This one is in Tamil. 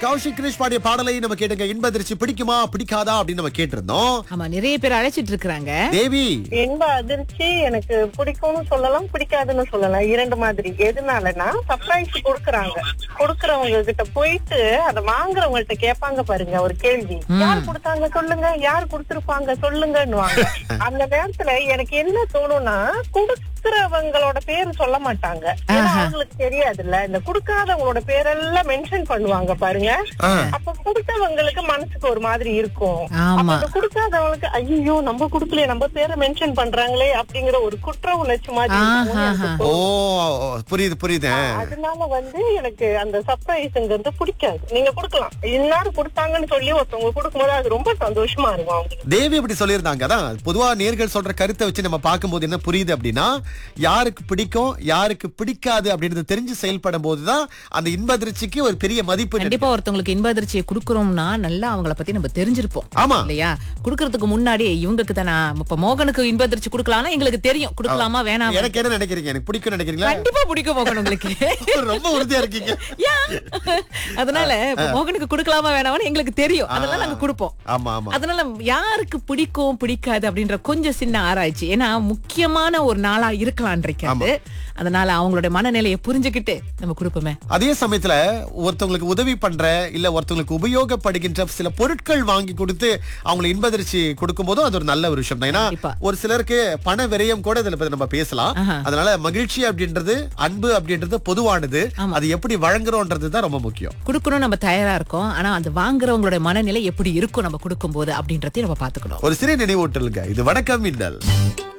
கௌஷிக் கிரிஷ் பாடிய பாடலை நம்ம கேட்டுங்க இன்ப அதிர்ச்சி பிடிக்குமா பிடிக்காதா அப்படின்னு நம்ம கேட்டிருந்தோம் ஆமா நிறைய பேர் அழைச்சிட்டு இருக்காங்க தேவி இன்ப அதிர்ச்சி எனக்கு பிடிக்கும்னு சொல்லலாம் பிடிக்காதுன்னு சொல்லலாம் இரண்டு மாதிரி எதனாலனா சர்ப்ரைஸ் கொடுக்கறாங்க கொடுக்கறவங்க கிட்ட போயிட்டு அதை வாங்குறவங்கள்ட்ட கேட்பாங்க பாருங்க ஒரு கேள்வி யார் கொடுத்தாங்க சொல்லுங்க யார் கொடுத்திருப்பாங்க சொல்லுங்கன்னுவாங்க அந்த நேரத்துல எனக்கு என்ன தோணும்னா கொடுக்கறவங்களோட பேர் சொல்ல மாட்டாங்க ஏன்னா அவங்களுக்கு தெரியாதுல்ல இந்த கொடுக்காதவங்களோட பேரெல்லாம் மென்ஷன் பண்ணுவாங்க பாருங்க ஆ. அப்ப கொடுத்தவங்களுக்கு மனசுக்கு ஒரு மாதிரி இருக்கும் ஆமா அப்ப இந்த கொடுக்காதவங்களுக்கு ஐயோ நம்ம கொடுக்கலையே நம்ம பேரை மென்ஷன் பண்றாங்களே அப்படிங்கிற ஒரு குற்ற உணர்ச்சி மாதிரி இருக்கும்னு எனக்கு ஆஹா. ஓ தோணும். புரியுது புரியுது அதனால வந்து எனக்கு அந்த சர்ப்ரைஸ்ங்கிறது பிடிக்காது நீங்க கொடுக்கலாம் இன்னாரும் கொடுத்தாங்கன்னு சொல்லி ஒருத்தவங்க கொடுக்கும்போது அது ரொம்ப சந்தோஷமா இருக்கும் அவங்களுக்கு தேவி அப்படி சொல்லியிருந்தாங்க அதான் பொதுவா நேர்கள் சொல்ற கருத்தை வச்சு நம்ம பார்க்கும்போது என்ன புரியுது அப்படின்னா யாருக்கு பிடிக்கும் யாருக்கு பிடிக்காது அப்படின்றது தெரிஞ்சு செயல்படும் போதுதான் அந்த இன்ப அதிர்ச்சிக்கு ஒரு பெரிய மதிப்பு கண்டிப்பா ஒருத்தவங்களுக்கு இன்ப அதிர்ச்சியை குடுக்கறோம்னா நல்லா அவங்கள பத்தி நம்ம தெரிஞ்சிருப்போம் ஆமா இல்லையா குடுக்கறதுக்கு முன்னாடி இவங்களுக்கு தானே இப்ப மோகனுக்கு இன்ப அதிர்ச்சி குடுக்கலாம்னா எங்களுக்கு தெரியும் குடுக்கலாமா வேணாமா எனக்கு என்ன நினைக்கிறீங்க எனக்கு பிடிக்கும் நினைக்கிறீங்களா கண்டிப்பா பிடிக்கும் மோகன் உங்களுக்கு ரொம்ப உறுதியா இருக்கீங்க ஏன்? அதனால இப்ப மோகனுக்கு குடுக்கலாமா வேணாமான்னு எங்களுக்கு தெரியும் அதெல்லாம் நாங்க கொடுப்போம் ஆமா ஆமா அதனால யாருக்கு பிடிக்கும் பிடிக்காது அப்படின்ற கொஞ்சம் சின்ன ஆராய்ச்சி ஏன்னா முக்கியமான ஒரு நாளா இருக்கலாம் இன்றைக்கு அது அதனால அவங்களுடைய மனநிலையை புரிஞ்சுக்கிட்டு நம்ம கொடுப்போமே அதே சமயத்துல ஒருத்தவங்களுக்கு உதவி பண்ற இல்ல ஒருத்தவங்களுக்கு உபயோகப்படுகின்ற சில பொருட்கள் வாங்கி கொடுத்து அவங்களை இன்பதிர்ச்சி கொடுக்கும் போதும் அது ஒரு நல்ல ஒரு விஷயம் தான் ஏன்னா கண்டிப்பா. ஒரு சிலருக்கு பண விரயம் கூட இதுல பத்தி நம்ம பேசலாம் ஆஹா. அதனால மகிழ்ச்சி அப்படின்றது அன்பு அப்படின்றது பொதுவானது அது எப்படி வழங்குறோன்றது தான் ரொம்ப முக்கியம் கொடுக்கணும் நம்ம தயாரா இருக்கோம் ஆனா அந்த வாங்குறவங்களோட மனநிலை எப்படி இருக்கும் நம்ம கொடுக்கும்போது அப்படின்றதையும் நம்ம பாத்துக்கணும் ஒரு சிறிய நினைவூட்டலுங்க இது வணக்கம் மின்னல்